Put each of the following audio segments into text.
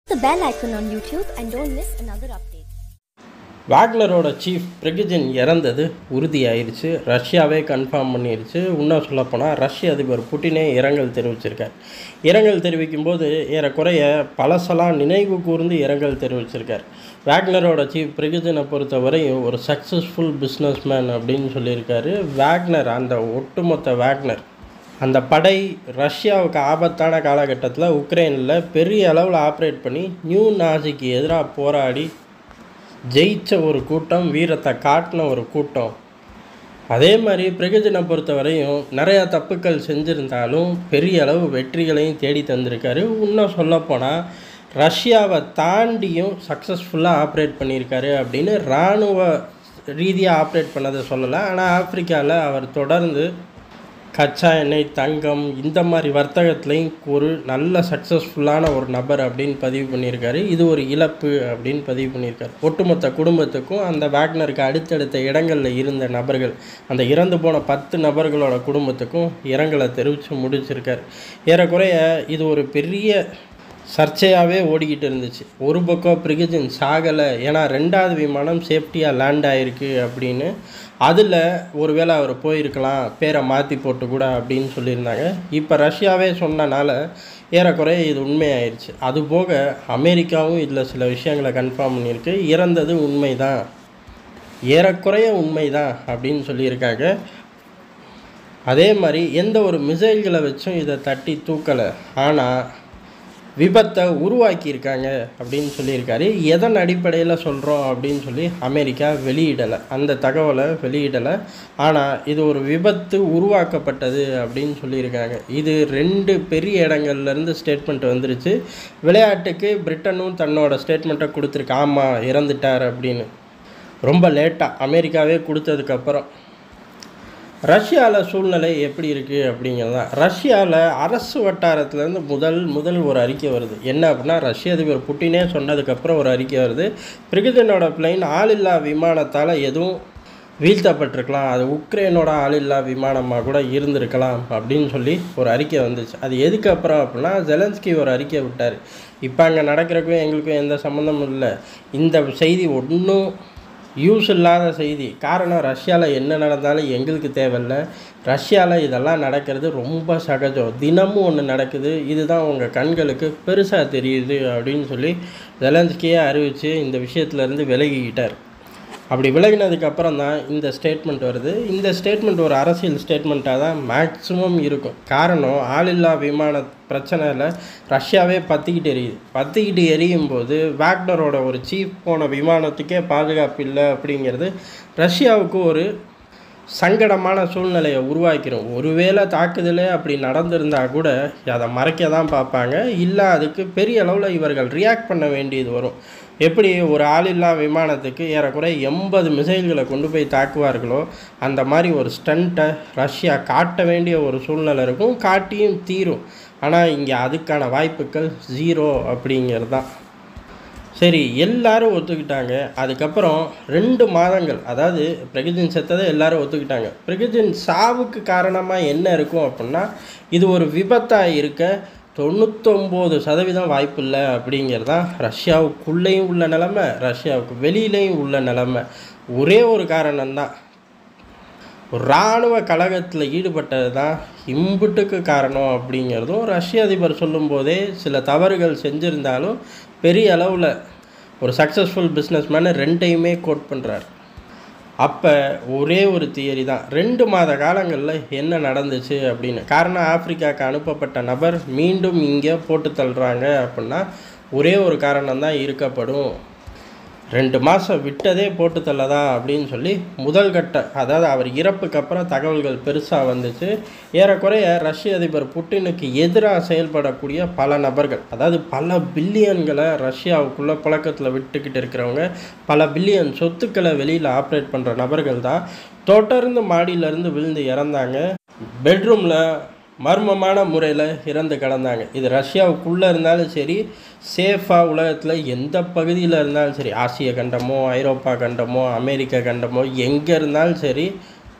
the bell icon on YouTube and don't miss another update. வாக்னரோட chief Prigozhin இறந்தது உறுதியாயிருச்சு ரஷ்யாவே confirm பண்ணிருச்சு இன்னும் சொல்லப்போனால் ரஷ்ய அதிபர் புட்டினே இரங்கல் தெரிவிச்சிருக்கார் இரங்கல் தெரிவிக்கும் போது ஏறக்குறைய பழசெல்லாம் நினைவு கூர்ந்து இரங்கல் தெரிவிச்சிருக்கார் வேக்னரோட சீஃப் பிரிகஜனை பொறுத்தவரையும் ஒரு சக்ஸஸ்ஃபுல் பிஸ்னஸ்மேன் அப்படின்னு சொல்லியிருக்காரு வேக்னர் அந்த ஒட்டுமொத்த வேக்னர் அந்த படை ரஷ்யாவுக்கு ஆபத்தான காலகட்டத்தில் உக்ரைனில் பெரிய அளவில் ஆப்ரேட் பண்ணி நியூ நாசிக்கு எதிராக போராடி ஜெயிச்ச ஒரு கூட்டம் வீரத்தை காட்டின ஒரு கூட்டம் அதே மாதிரி பிரகஜனை பொறுத்தவரையும் நிறையா தப்புக்கள் செஞ்சுருந்தாலும் பெரிய அளவு வெற்றிகளையும் தேடி தந்திருக்காரு இன்னும் சொல்லப்போனால் ரஷ்யாவை தாண்டியும் சக்ஸஸ்ஃபுல்லாக ஆப்ரேட் பண்ணியிருக்காரு அப்படின்னு இராணுவ ரீதியாக ஆப்ரேட் பண்ணதை சொல்லலை ஆனால் ஆப்பிரிக்காவில் அவர் தொடர்ந்து கச்சா எண்ணெய் தங்கம் இந்த மாதிரி வர்த்தகத்துலேயும் ஒரு நல்ல சக்ஸஸ்ஃபுல்லான ஒரு நபர் அப்படின்னு பதிவு பண்ணியிருக்காரு இது ஒரு இழப்பு அப்படின்னு பதிவு பண்ணியிருக்காரு ஒட்டுமொத்த குடும்பத்துக்கும் அந்த வேக்னருக்கு அடுத்தடுத்த இடங்களில் இருந்த நபர்கள் அந்த இறந்து போன பத்து நபர்களோட குடும்பத்துக்கும் இரங்கலை தெரிவித்து முடிச்சிருக்காரு ஏறக்குறைய இது ஒரு பெரிய சர்ச்சையாகவே ஓடிக்கிட்டு இருந்துச்சு ஒரு பக்கம் பிரிகஜின் சாகலை ஏன்னா ரெண்டாவது விமானம் சேஃப்டியாக லேண்ட் ஆகிருக்கு அப்படின்னு அதில் ஒருவேளை அவர் போயிருக்கலாம் பேரை மாற்றி போட்டு கூட அப்படின்னு சொல்லியிருந்தாங்க இப்போ ரஷ்யாவே சொன்னனால ஏறக்குறைய இது உண்மையாயிருச்சு அதுபோக அமெரிக்காவும் இதில் சில விஷயங்களை கன்ஃபார்ம் பண்ணியிருக்கு இறந்தது உண்மைதான் ஏறக்குறைய உண்மைதான் அப்படின்னு சொல்லியிருக்காங்க அதே மாதிரி எந்த ஒரு மிசைல்களை வச்சும் இதை தட்டி தூக்கலை ஆனால் விபத்தை உருவாக்கியிருக்காங்க அப்படின்னு சொல்லியிருக்காரு எதன் அடிப்படையில் சொல்கிறோம் அப்படின்னு சொல்லி அமெரிக்கா வெளியிடலை அந்த தகவலை வெளியிடலை ஆனால் இது ஒரு விபத்து உருவாக்கப்பட்டது அப்படின்னு சொல்லியிருக்காங்க இது ரெண்டு பெரிய இடங்கள்லேருந்து ஸ்டேட்மெண்ட் வந்துருச்சு விளையாட்டுக்கு பிரிட்டனும் தன்னோட ஸ்டேட்மெண்ட்டை கொடுத்துருக்கு ஆமாம் இறந்துட்டார் அப்படின்னு ரொம்ப லேட்டாக அமெரிக்காவே கொடுத்ததுக்கப்புறம் ரஷ்யாவில் சூழ்நிலை எப்படி இருக்குது அப்படிங்கிறது தான் ரஷ்யாவில் அரசு வட்டாரத்துலேருந்து முதல் முதல் ஒரு அறிக்கை வருது என்ன அப்படின்னா ரஷ்ய அதிபர் புட்டினே சொன்னதுக்கப்புறம் ஒரு அறிக்கை வருது பிரிகஜனோட பிளைன் ஆளில்லா விமானத்தால் எதுவும் வீழ்த்தப்பட்டிருக்கலாம் அது உக்ரைனோட ஆளில்லா விமானமாக கூட இருந்திருக்கலாம் அப்படின்னு சொல்லி ஒரு அறிக்கை வந்துச்சு அது எதுக்கு அப்புறம் அப்படின்னா ஜெலன்ஸ்கி ஒரு அறிக்கை விட்டார் இப்போ அங்கே நடக்கிறக்கும் எங்களுக்கும் எந்த சம்மந்தமும் இல்லை இந்த செய்தி ஒன்றும் யூஸ் இல்லாத செய்தி காரணம் ரஷ்யாவில் என்ன நடந்தாலும் எங்களுக்கு தேவையில்ல ரஷ்யாவில் இதெல்லாம் நடக்கிறது ரொம்ப சகஜம் தினமும் ஒன்று நடக்குது இதுதான் உங்கள் கண்களுக்கு பெருசாக தெரியுது அப்படின்னு சொல்லி ஜெலன்ஸ்கியே அறிவித்து இந்த விஷயத்துலேருந்து விலகிக்கிட்டார் அப்படி விலகினதுக்கு அப்புறம் தான் இந்த ஸ்டேட்மெண்ட் வருது இந்த ஸ்டேட்மெண்ட் ஒரு அரசியல் ஸ்டேட்மெண்ட்டாக தான் மேக்ஸிமம் இருக்கும் காரணம் ஆளில்லா விமான பிரச்சனையில் ரஷ்யாவே பற்றிக்கிட்டு எரியுது பற்றிக்கிட்டு எரியும் போது வேக்னரோட ஒரு சீஃப் போன விமானத்துக்கே பாதுகாப்பு இல்லை அப்படிங்கிறது ரஷ்யாவுக்கு ஒரு சங்கடமான சூழ்நிலையை உருவாக்கிடும் ஒருவேளை தாக்குதலே அப்படி நடந்திருந்தால் கூட அதை மறைக்க தான் பார்ப்பாங்க இல்லை அதுக்கு பெரிய அளவில் இவர்கள் ரியாக்ட் பண்ண வேண்டியது வரும் எப்படி ஒரு ஆளில்லா விமானத்துக்கு ஏறக்குறைய எண்பது மிசைல்களை கொண்டு போய் தாக்குவார்களோ அந்த மாதிரி ஒரு ஸ்டண்ட்டை ரஷ்யா காட்ட வேண்டிய ஒரு சூழ்நிலை இருக்கும் காட்டியும் தீரும் ஆனால் இங்கே அதுக்கான வாய்ப்புகள் ஜீரோ அப்படிங்கிறது தான் சரி எல்லாரும் ஒத்துக்கிட்டாங்க அதுக்கப்புறம் ரெண்டு மாதங்கள் அதாவது பிரகஜன் செத்ததை எல்லாரும் ஒத்துக்கிட்டாங்க பிரகஜன் சாவுக்கு காரணமாக என்ன இருக்கும் அப்படின்னா இது ஒரு விபத்தாக இருக்க தொண்ணூத்தொம்பது சதவீதம் வாய்ப்பு இல்லை அப்படிங்கிறது தான் ரஷ்யாவுக்குள்ளேயும் உள்ள நிலமை ரஷ்யாவுக்கு வெளியிலையும் உள்ள நிலமை ஒரே ஒரு காரணம்தான் ஒரு இராணுவ கழகத்தில் ஈடுபட்டது தான் இம்புட்டுக்கு காரணம் அப்படிங்கிறதும் ரஷ்ய அதிபர் சொல்லும்போதே சில தவறுகள் செஞ்சுருந்தாலும் பெரிய அளவில் ஒரு சக்ஸஸ்ஃபுல் பிஸ்னஸ்மேனை ரெண்டையுமே கோட் பண்ணுறார் அப்போ ஒரே ஒரு தியரி தான் ரெண்டு மாத காலங்களில் என்ன நடந்துச்சு அப்படின்னு காரணம் ஆப்பிரிக்காவுக்கு அனுப்பப்பட்ட நபர் மீண்டும் இங்கே போட்டு தள்ளுறாங்க அப்படின்னா ஒரே ஒரு காரணம் தான் இருக்கப்படும் ரெண்டு மாதம் விட்டதே போட்டு தள்ளதா அப்படின்னு சொல்லி முதல் கட்ட அதாவது அவர் இறப்புக்கு அப்புறம் தகவல்கள் பெருசாக வந்துச்சு ஏறக்குறைய ரஷ்ய அதிபர் புட்டினுக்கு எதிராக செயல்படக்கூடிய பல நபர்கள் அதாவது பல பில்லியன்களை ரஷ்யாவுக்குள்ளே புழக்கத்தில் விட்டுக்கிட்டு இருக்கிறவங்க பல பில்லியன் சொத்துக்களை வெளியில் ஆப்ரேட் பண்ணுற நபர்கள் தான் தொடர்ந்து மாடியிலேருந்து விழுந்து இறந்தாங்க பெட்ரூமில் மர்மமான முறையில் இறந்து கிடந்தாங்க இது ரஷ்யாவுக்குள்ளே இருந்தாலும் சரி சேஃபாக உலகத்தில் எந்த பகுதியில் இருந்தாலும் சரி ஆசிய கண்டமோ ஐரோப்பா கண்டமோ அமெரிக்க கண்டமோ எங்கே இருந்தாலும் சரி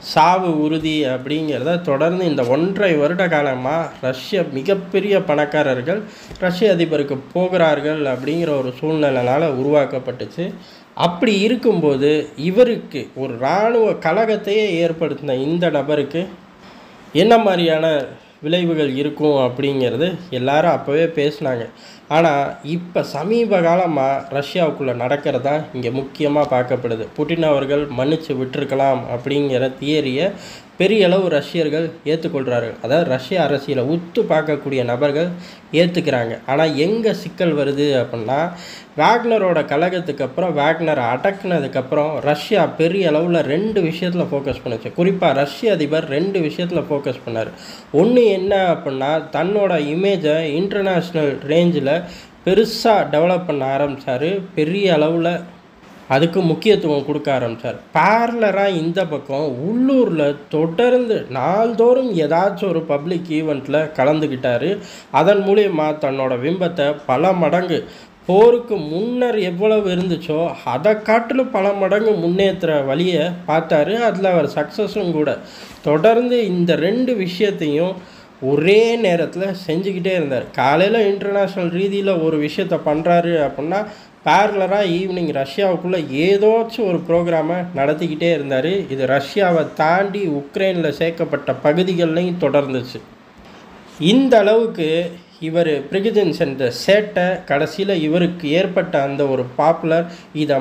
சாவு உறுதி அப்படிங்கிறத தொடர்ந்து இந்த ஒன்றரை வருட காலமாக ரஷ்ய மிகப்பெரிய பணக்காரர்கள் ரஷ்ய அதிபருக்கு போகிறார்கள் அப்படிங்கிற ஒரு சூழ்நிலைனால் உருவாக்கப்பட்டுச்சு அப்படி இருக்கும்போது இவருக்கு ஒரு இராணுவ கழகத்தையே ஏற்படுத்தின இந்த நபருக்கு என்ன மாதிரியான விளைவுகள் இருக்கும் அப்படிங்கிறது எல்லாரும் அப்போவே பேசினாங்க ஆனால் இப்போ சமீப காலமாக ரஷ்யாவுக்குள்ளே நடக்கிறது தான் இங்கே முக்கியமாக பார்க்கப்படுது புட்டின் அவர்கள் மன்னிச்சு விட்டுருக்கலாம் அப்படிங்கிற தியரியை பெரிய அளவு ரஷ்யர்கள் ஏற்றுக்கொள்கிறார்கள் அதாவது ரஷ்ய அரசியலை உத்து பார்க்கக்கூடிய நபர்கள் ஏற்றுக்கிறாங்க ஆனால் எங்கே சிக்கல் வருது அப்படின்னா வேக்னரோட கழகத்துக்கு அப்புறம் வேக்னரை அடக்குனதுக்கப்புறம் ரஷ்யா பெரிய அளவில் ரெண்டு விஷயத்தில் ஃபோக்கஸ் பண்ணுச்சு குறிப்பாக ரஷ்ய அதிபர் ரெண்டு விஷயத்தில் ஃபோக்கஸ் பண்ணார் ஒன்று என்ன அப்படின்னா தன்னோட இமேஜை இன்டர்நேஷ்னல் ரேஞ்சில் பெருசாக டெவலப் பண்ண ஆரம்பித்தார் பெரிய அளவில் அதுக்கு முக்கியத்துவம் கொடுக்க ஆரம்பித்தார் பேரலராக இந்த பக்கம் உள்ளூரில் தொடர்ந்து நாள்தோறும் ஏதாச்சும் ஒரு பப்ளிக் ஈவெண்ட்டில் கலந்துக்கிட்டாரு அதன் மூலியமா தன்னோட பிம்பத்தை பல மடங்கு போருக்கு முன்னர் எவ்வளவு இருந்துச்சோ அதை காட்டிலும் பல மடங்கு முன்னேற்ற வழியை பார்த்தாரு அதில் அவர் சக்ஸஸும் கூட தொடர்ந்து இந்த ரெண்டு விஷயத்தையும் ஒரே நேரத்தில் செஞ்சுக்கிட்டே இருந்தார் காலையில் இன்டர்நேஷ்னல் ரீதியில் ஒரு விஷயத்த பண்ணுறாரு அப்படின்னா பேரலராக ஈவினிங் ரஷ்யாவுக்குள்ளே ஏதோச்சும் ஒரு ப்ரோக்ராமை நடத்திக்கிட்டே இருந்தார் இது ரஷ்யாவை தாண்டி உக்ரைனில் சேர்க்கப்பட்ட பகுதிகள்லையும் தொடர்ந்துச்சு இந்த அளவுக்கு இவர் பிரிகஜன் சென்ற சேட்டை கடைசியில் இவருக்கு ஏற்பட்ட அந்த ஒரு பாப்புலர் இதை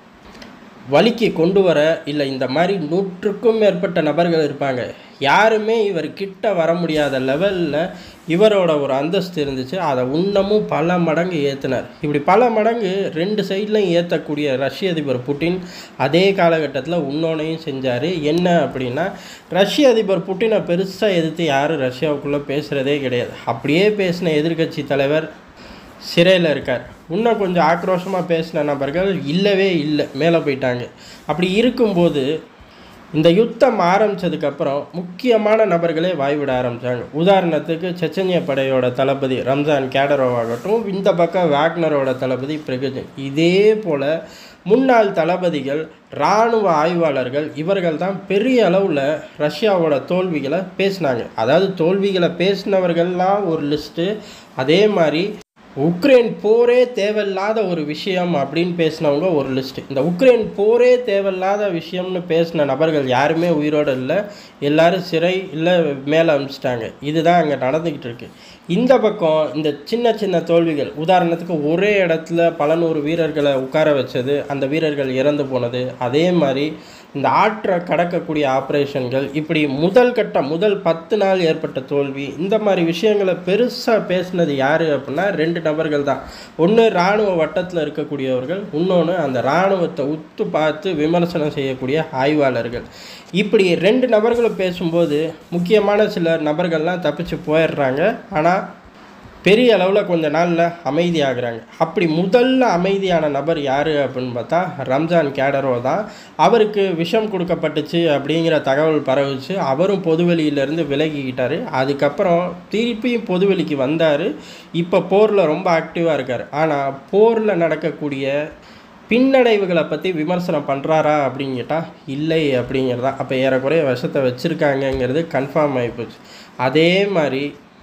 வழிக்கு கொண்டு வர இல்லை இந்த மாதிரி நூற்றுக்கும் மேற்பட்ட நபர்கள் இருப்பாங்க யாருமே இவர் கிட்ட வர முடியாத லெவலில் இவரோட ஒரு அந்தஸ்து இருந்துச்சு அதை இன்னமும் பல மடங்கு ஏற்றினார் இப்படி பல மடங்கு ரெண்டு சைட்லையும் ஏற்றக்கூடிய ரஷ்ய அதிபர் புட்டின் அதே காலகட்டத்தில் இன்னொன்னையும் செஞ்சார் என்ன அப்படின்னா ரஷ்ய அதிபர் புட்டினை பெருசாக எதிர்த்து யாரும் ரஷ்யாவுக்குள்ளே பேசுகிறதே கிடையாது அப்படியே பேசின எதிர்க்கட்சி தலைவர் சிறையில் இருக்கார் இன்னும் கொஞ்சம் ஆக்ரோஷமாக பேசின நபர்கள் இல்லவே இல்லை மேலே போயிட்டாங்க அப்படி இருக்கும்போது இந்த யுத்தம் ஆரம்பித்ததுக்கப்புறம் முக்கியமான நபர்களே வாய்விட ஆரம்பித்தாங்க உதாரணத்துக்கு செச்சனிய படையோட தளபதி ரம்ஜான் கேடரோவாகட்டும் இந்த பக்கம் வேக்னரோட தளபதி பிரகஜன் இதே போல் முன்னாள் தளபதிகள் இராணுவ ஆய்வாளர்கள் இவர்கள் தான் பெரிய அளவில் ரஷ்யாவோட தோல்விகளை பேசினாங்க அதாவது தோல்விகளை பேசினவர்கள்லாம் ஒரு லிஸ்ட்டு அதே மாதிரி உக்ரைன் போரே தேவையில்லாத ஒரு விஷயம் அப்படின்னு பேசினவங்க ஒரு லிஸ்ட் இந்த உக்ரைன் போரே தேவையில்லாத விஷயம்னு பேசின நபர்கள் யாருமே உயிரோடு இல்லை எல்லாரும் சிறை இல்லை மேலே அனுப்பிச்சிட்டாங்க இதுதான் அங்கே நடந்துக்கிட்டு இருக்கு இந்த பக்கம் இந்த சின்ன சின்ன தோல்விகள் உதாரணத்துக்கு ஒரே இடத்துல பல நூறு வீரர்களை உட்கார வச்சது அந்த வீரர்கள் இறந்து போனது அதே மாதிரி இந்த ஆற்றை கடக்கக்கூடிய ஆப்ரேஷன்கள் இப்படி முதல் கட்டம் முதல் பத்து நாள் ஏற்பட்ட தோல்வி இந்த மாதிரி விஷயங்களை பெருசாக பேசினது யார் அப்படின்னா ரெண்டு நபர்கள் தான் ஒன்று இராணுவ வட்டத்தில் இருக்கக்கூடியவர்கள் இன்னொன்று அந்த இராணுவத்தை உத்து பார்த்து விமர்சனம் செய்யக்கூடிய ஆய்வாளர்கள் இப்படி ரெண்டு நபர்களும் பேசும்போது முக்கியமான சில நபர்கள்லாம் தப்பிச்சு போயிடுறாங்க ஆனால் பெரிய அளவில் கொஞ்ச நாளில் அமைதியாகிறாங்க அப்படி முதல்ல அமைதியான நபர் யார் அப்படின்னு பார்த்தா ரம்ஜான் கேடரோ தான் அவருக்கு விஷம் கொடுக்கப்பட்டுச்சு அப்படிங்கிற தகவல் பரவுச்சு அவரும் பொதுவெளியிலேருந்து விலகிக்கிட்டார் அதுக்கப்புறம் திருப்பியும் பொதுவெளிக்கு வந்தார் இப்போ போரில் ரொம்ப ஆக்டிவாக இருக்கார் ஆனால் போரில் நடக்கக்கூடிய பின்னடைவுகளை பற்றி விமர்சனம் பண்ணுறாரா அப்படின்னு கேட்டால் இல்லை அப்படிங்கிறதா அப்போ ஏறக்குறைய விஷத்தை வச்சுருக்காங்கங்கிறது கன்ஃபார்ம் ஆகிப்போச்சு அதே மாதிரி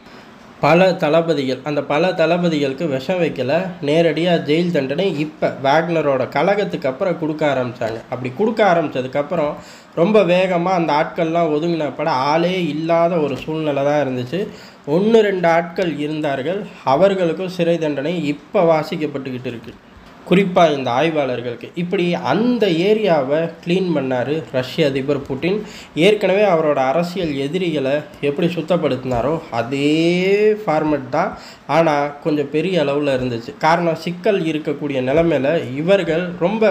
பல தளபதிகள் அந்த பல தளபதிகளுக்கு விஷம் வைக்கல நேரடியாக ஜெயில் தண்டனை இப்போ வேக்னரோட கழகத்துக்கு அப்புறம் கொடுக்க ஆரம்பித்தாங்க அப்படி கொடுக்க ஆரம்பித்ததுக்கப்புறம் ரொம்ப வேகமாக அந்த ஆட்கள்லாம் ஒதுங்கினப்பட ஆளே இல்லாத ஒரு சூழ்நிலை தான் இருந்துச்சு ஒன்று ரெண்டு ஆட்கள் இருந்தார்கள் அவர்களுக்கும் சிறை தண்டனை இப்போ வாசிக்கப்பட்டுக்கிட்டு இருக்குது குறிப்பாக இந்த ஆய்வாளர்களுக்கு இப்படி அந்த ஏரியாவை க்ளீன் பண்ணார் ரஷ்ய அதிபர் புட்டின் ஏற்கனவே அவரோட அரசியல் எதிரிகளை எப்படி சுத்தப்படுத்தினாரோ அதே ஃபார்மெட் தான் ஆனால் கொஞ்சம் பெரிய அளவில் இருந்துச்சு காரணம் சிக்கல் இருக்கக்கூடிய நிலைமையில் இவர்கள் ரொம்ப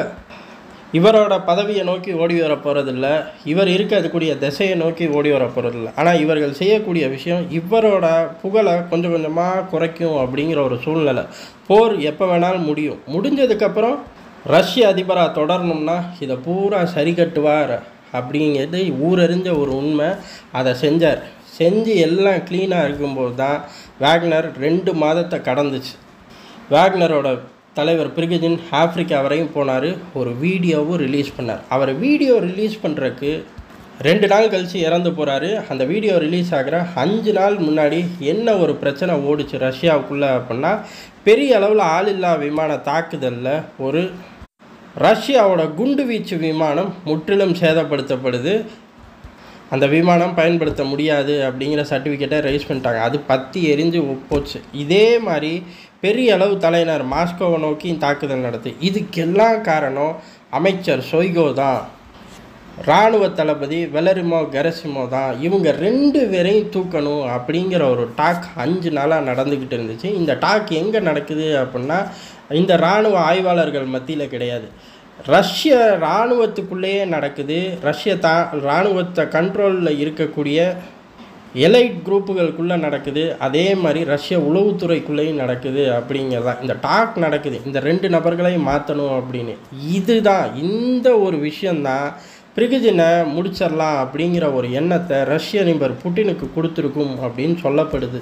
இவரோட பதவியை நோக்கி ஓடி வர போகிறதில்ல இவர் இருக்கக்கூடிய திசையை நோக்கி ஓடி வர போகிறதில்ல ஆனால் இவர்கள் செய்யக்கூடிய விஷயம் இவரோட புகழை கொஞ்சம் கொஞ்சமாக குறைக்கும் அப்படிங்கிற ஒரு சூழ்நிலை போர் எப்போ வேணாலும் முடியும் முடிஞ்சதுக்கப்புறம் ரஷ்ய அதிபராக தொடரணும்னா இதை பூரா சரி கட்டுவார் அப்படிங்கிறது ஊரறிஞ்ச ஒரு உண்மை அதை செஞ்சார் செஞ்சு எல்லாம் க்ளீனாக இருக்கும்போது தான் வேக்னர் ரெண்டு மாதத்தை கடந்துச்சு வேக்னரோட தலைவர் பிரிகஜின் ஆப்பிரிக்கா வரையும் போனார் ஒரு வீடியோவும் ரிலீஸ் பண்ணார் அவர் வீடியோ ரிலீஸ் பண்ணுறதுக்கு ரெண்டு நாள் கழித்து இறந்து போகிறாரு அந்த வீடியோ ரிலீஸ் ஆகிற அஞ்சு நாள் முன்னாடி என்ன ஒரு பிரச்சனை ஓடிச்சு ரஷ்யாவுக்குள்ளே அப்படின்னா பெரிய அளவில் ஆளில்லா விமான தாக்குதலில் ஒரு ரஷ்யாவோட குண்டு வீச்சு விமானம் முற்றிலும் சேதப்படுத்தப்படுது அந்த விமானம் பயன்படுத்த முடியாது அப்படிங்கிற சர்டிஃபிகேட்டை ரைஸ் பண்ணிட்டாங்க அது பற்றி எரிஞ்சு போச்சு இதே மாதிரி பெரிய அளவு தலைநர் மாஸ்கோவை நோக்கி தாக்குதல் நடத்து இதுக்கெல்லாம் காரணம் அமைச்சர் சொய்கோ தான் இராணுவ தளபதி வெலரிமோ கெரசிமோ தான் இவங்க ரெண்டு பேரையும் தூக்கணும் அப்படிங்கிற ஒரு டாக் அஞ்சு நாளாக நடந்துக்கிட்டு இருந்துச்சு இந்த டாக் எங்கே நடக்குது அப்படின்னா இந்த இராணுவ ஆய்வாளர்கள் மத்தியில் கிடையாது ரஷ்ய இராணுவத்துக்குள்ளேயே நடக்குது ரஷ்ய தா இராணுவத்தை கண்ட்ரோலில் இருக்கக்கூடிய எலைட் குரூப்புகளுக்குள்ளே நடக்குது அதே மாதிரி ரஷ்ய உளவுத்துறைக்குள்ளேயும் நடக்குது அப்படிங்கிறதான் இந்த டாக் நடக்குது இந்த ரெண்டு நபர்களையும் மாற்றணும் அப்படின்னு இதுதான் இந்த ஒரு விஷயந்தான் பிரிகிஜினை முடிச்சிடலாம் அப்படிங்கிற ஒரு எண்ணத்தை ரஷ்ய அதிபர் புட்டினுக்கு கொடுத்துருக்கும் அப்படின்னு சொல்லப்படுது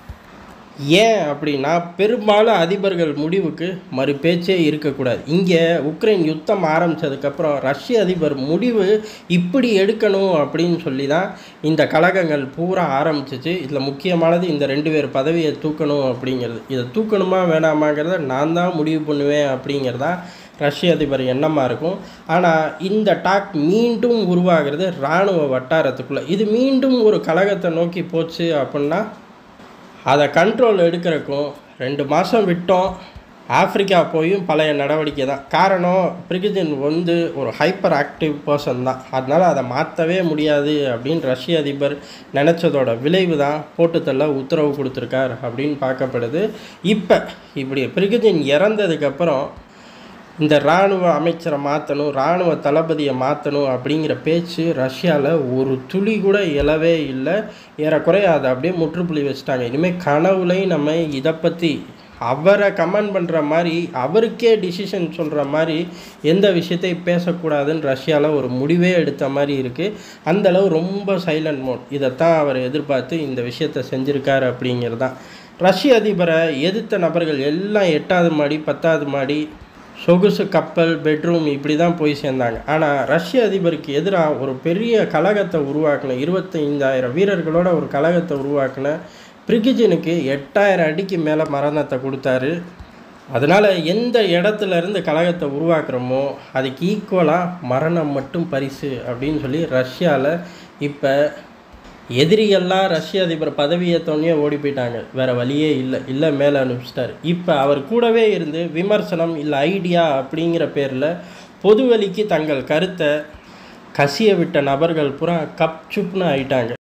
ஏன் அப்படின்னா பெரும்பாலும் அதிபர்கள் முடிவுக்கு மறு பேச்சே இருக்கக்கூடாது இங்கே உக்ரைன் யுத்தம் ஆரம்பித்ததுக்கப்புறம் ரஷ்ய அதிபர் முடிவு இப்படி எடுக்கணும் அப்படின்னு சொல்லி தான் இந்த கழகங்கள் பூரா ஆரம்பிச்சிச்சு இதில் முக்கியமானது இந்த ரெண்டு பேர் பதவியை தூக்கணும் அப்படிங்கிறது இதை தூக்கணுமா வேணாமாங்கிறத நான் தான் முடிவு பண்ணுவேன் அப்படிங்கிறதா ரஷ்ய அதிபர் எண்ணமாக இருக்கும் ஆனால் இந்த டாக் மீண்டும் உருவாகிறது இராணுவ வட்டாரத்துக்குள்ளே இது மீண்டும் ஒரு கழகத்தை நோக்கி போச்சு அப்படின்னா அதை கண்ட்ரோல் எடுக்கிறக்கும் ரெண்டு மாதம் விட்டோம் ஆப்பிரிக்கா போயும் பழைய நடவடிக்கை தான் காரணம் பிரிகிஜின் வந்து ஒரு ஹைப்பர் ஆக்டிவ் பர்சன் தான் அதனால் அதை மாற்றவே முடியாது அப்படின்னு ரஷ்ய அதிபர் நினச்சதோட விளைவு தான் போட்டுத்தள்ள உத்தரவு கொடுத்துருக்கார் அப்படின்னு பார்க்கப்படுது இப்போ இப்படி பிரிகிஜின் இறந்ததுக்கப்புறம் இந்த இராணுவ அமைச்சரை மாற்றணும் இராணுவ தளபதியை மாற்றணும் அப்படிங்கிற பேச்சு ரஷ்யாவில் ஒரு துளி கூட இலவே இல்லை ஏறக்குறைய அதை அப்படியே முற்றுப்புள்ளி வச்சுட்டாங்க இனிமேல் கனவுலையும் நம்ம இதை பற்றி அவரை கமெண்ட் பண்ணுற மாதிரி அவருக்கே டிசிஷன் சொல்கிற மாதிரி எந்த விஷயத்தையும் பேசக்கூடாதுன்னு ரஷ்யாவில் ஒரு முடிவே எடுத்த மாதிரி இருக்குது அந்தளவு ரொம்ப சைலண்ட் மோட் இதைத்தான் அவர் எதிர்பார்த்து இந்த விஷயத்தை செஞ்சுருக்காரு அப்படிங்கிறது தான் ரஷ்ய அதிபரை எதிர்த்த நபர்கள் எல்லாம் எட்டாவது மாடி பத்தாவது மாடி சொகுசு கப்பல் பெட்ரூம் இப்படி தான் போய் சேர்ந்தாங்க ஆனால் ரஷ்ய அதிபருக்கு எதிராக ஒரு பெரிய கழகத்தை உருவாக்கின இருபத்தைந்தாயிரம் வீரர்களோட ஒரு கழகத்தை உருவாக்கின பிரிகிஜனுக்கு எட்டாயிரம் அடிக்கு மேலே மரணத்தை கொடுத்தாரு அதனால் எந்த இடத்துல இருந்து கழகத்தை உருவாக்குறோமோ அதுக்கு ஈக்குவலாக மரணம் மட்டும் பரிசு அப்படின்னு சொல்லி ரஷ்யாவில் இப்போ எதிரிகள்லாம் ரஷ்ய அதிபர் பதவியேற்றோடனே ஓடி போயிட்டாங்க வேறு வழியே இல்லை இல்லை மேலே அனுப்பிச்சிட்டாரு இப்போ அவர் கூடவே இருந்து விமர்சனம் இல்லை ஐடியா அப்படிங்கிற பேரில் பொதுவெளிக்கு தங்கள் கருத்தை கசிய விட்ட நபர்கள் பூரா கப் சுப்னு ஆயிட்டாங்க